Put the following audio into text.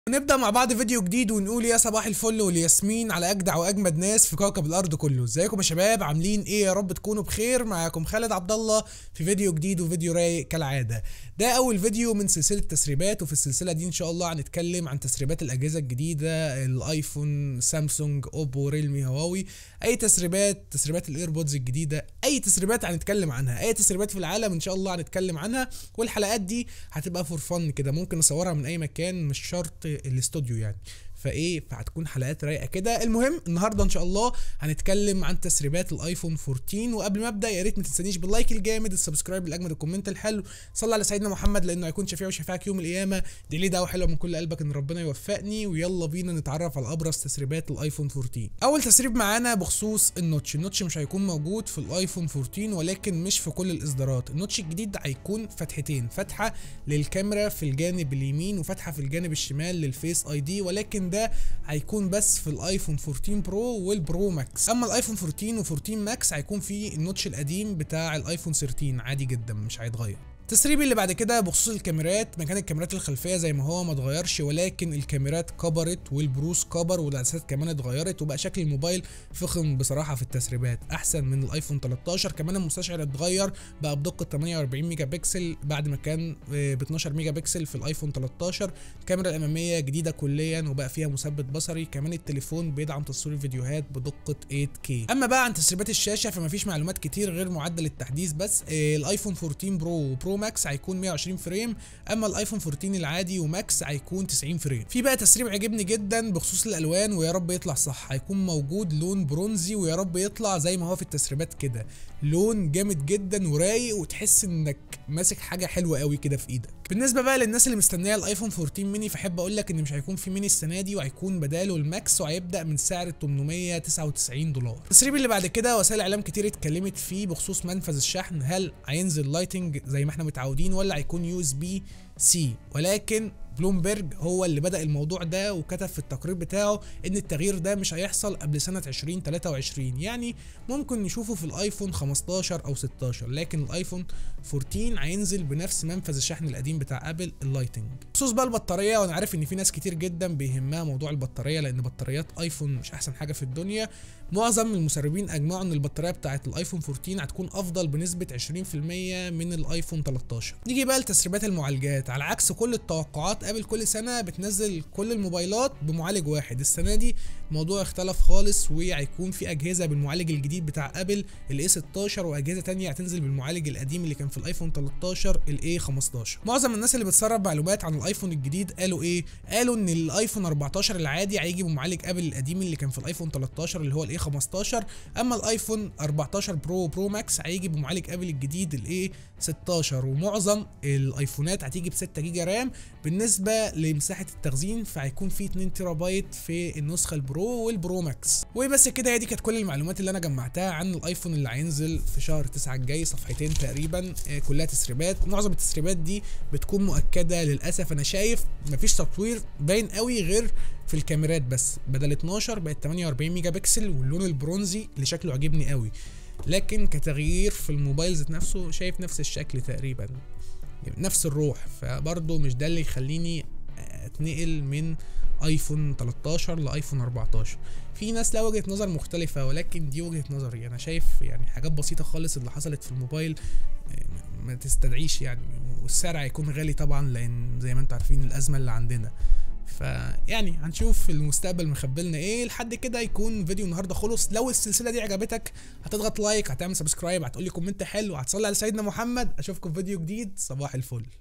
نبدأ مع بعض فيديو جديد ونقول يا صباح الفل والياسمين على أجدع وأجمد ناس في كوكب الأرض كله، ازيكم يا شباب عاملين إيه يا رب تكونوا بخير معاكم خالد عبد الله في فيديو جديد وفيديو رايق كالعادة، ده أول فيديو من سلسلة تسريبات وفي السلسلة دي إن شاء الله هنتكلم عن تسريبات الأجهزة الجديدة الأيفون، سامسونج، أوبو، ريلمي، هواوي، أي تسريبات، تسريبات الإيربودز الجديدة، أي تسريبات هنتكلم عنها، أي تسريبات في العالم إن شاء الله هنتكلم عنها والحلقات دي هتبقى فور فن كده ممكن نصورها من أي مكان مش شرط الاستوديو يعني فايه فهتكون حلقات رايقه كده المهم النهارده ان شاء الله هنتكلم عن تسريبات الايفون 14 وقبل ما ابدا يا ريت ما تنسانيش باللايك الجامد السبسكرايب الاجمد الكومنت الحلو صلي على سيدنا محمد لانه هيكون شفيع وشفاعك يوم القيامه دي ليه دعوه حلوه من كل قلبك ان ربنا يوفقني ويلا بينا نتعرف على ابرز تسريبات الايفون 14 اول تسريب معانا بخصوص النوتش النوتش مش هيكون موجود في الايفون 14 ولكن مش في كل الاصدارات النوتش الجديد هيكون فتحتين فتحه للكاميرا في الجانب اليمين وفتحه في الجانب الشمال للفيس اي دي ولكن ده هيكون بس في الايفون 14 برو والبرو ماكس اما الايفون 14 و14 ماكس هيكون فيه النوتش القديم بتاع الايفون 13 عادي جدا مش هيتغير التسريب اللي بعد كده بخصوص الكاميرات مكان الكاميرات الخلفيه زي ما هو ما اتغيرش ولكن الكاميرات كبرت والبروس كبر والعدسات كمان اتغيرت وبقى شكل الموبايل فخم بصراحه في التسريبات احسن من الايفون 13 كمان المستشعر اتغير بقى بدقه 48 ميجا بكسل بعد ما كان ب 12 ميجا بكسل في الايفون 13 الكاميرا الاماميه جديده كليا وبقى فيها مثبت بصري كمان التليفون بيدعم تصوير الفيديوهات بدقه 8K اما بقى عن تسريبات الشاشه فما فيش معلومات كتير غير معدل التحديث بس الايفون 14 برو وبرو ماكس هيكون 120 فريم اما الايفون 14 العادي وماكس هيكون 90 فريم في بقى تسريب عجبني جدا بخصوص الالوان ويا رب يطلع صح هيكون موجود لون برونزي ويا رب يطلع زي ما هو في التسريبات كده لون جامد جدا ورايق وتحس انك ماسك حاجه حلوه قوي كده في ايدك بالنسبه بقى للناس اللي مستنيه الايفون 14 ميني فاحب اقول لك ان مش هيكون في ميني السنه دي وهيكون بداله الماكس وهيبدا من سعر 899 دولار التسريب اللي بعد كده وسائل اعلام كتير اتكلمت فيه بخصوص منفذ الشحن هل هينزل لايتنج زي ما احنا متعودين ولا هيكون يو اس بي سي ولكن بلومبرج هو اللي بدأ الموضوع ده وكتب في التقرير بتاعه ان التغيير ده مش هيحصل قبل سنة 2023 يعني ممكن نشوفه في الايفون 15 او 16 لكن الايفون 14 هينزل بنفس منفذ الشحن القديم بتاع ابل اللايتنج بخصوص بقى البطارية وانا عارف ان في ناس كتير جدا بيهمها موضوع البطارية لان بطاريات ايفون مش احسن حاجة في الدنيا معظم المسربين اجمعوا ان البطارية بتاعت الايفون 14 هتكون افضل بنسبة 20% من الايفون 13 نيجي بقى لتسريبات المعالجات على عكس كل التوقعات ابل كل سنه بتنزل كل الموبايلات بمعالج واحد السنه دي الموضوع اختلف خالص وهيكون في اجهزه بالمعالج الجديد بتاع ابل الاي 16 واجهزه تانية هتنزل بالمعالج القديم اللي كان في الايفون 13 الاي 15 معظم الناس اللي بتسرب معلومات عن الايفون الجديد قالوا ايه قالوا ان الايفون 14 العادي هيجي بمعالج ابل القديم اللي كان في الايفون 13 اللي هو الاي 15 اما الايفون 14 برو برو ماكس هيجي بمعالج ابل الجديد الاي 16 ومعظم الايفونات هتيجي ب 6 جيجا رام بالنسبه لمساحه التخزين فهيكون في 2 تيرا بايت في النسخه البرو والبرو ماكس وبس كده هي دي كانت كل المعلومات اللي انا جمعتها عن الايفون اللي هينزل في شهر 9 الجاي صفحتين تقريبا كلها تسريبات معظم التسريبات دي بتكون مؤكده للاسف انا شايف مفيش تطوير باين قوي غير في الكاميرات بس بدل 12 بقت 48 ميجا بكسل واللون البرونزي اللي شكله عجبني قوي لكن كتغيير في الموبايل ذات نفسه شايف نفس الشكل تقريبا نفس الروح فبرضه مش ده اللي يخليني اتنقل من ايفون 13 لايفون 14 في ناس لها وجهه نظر مختلفه ولكن دي وجهه نظري انا شايف يعني حاجات بسيطه خالص اللي حصلت في الموبايل ما تستدعيش يعني والسعر هيكون غالي طبعا لان زي ما انتم عارفين الازمه اللي عندنا فيعني هنشوف المستقبل مخبلنا ايه لحد كده يكون فيديو النهارده خلص لو السلسله دي عجبتك هتضغط لايك هتعمل سبسكرايب هتقول لي كومنت حلو هتصلي على سيدنا محمد اشوفكم في فيديو جديد صباح الفل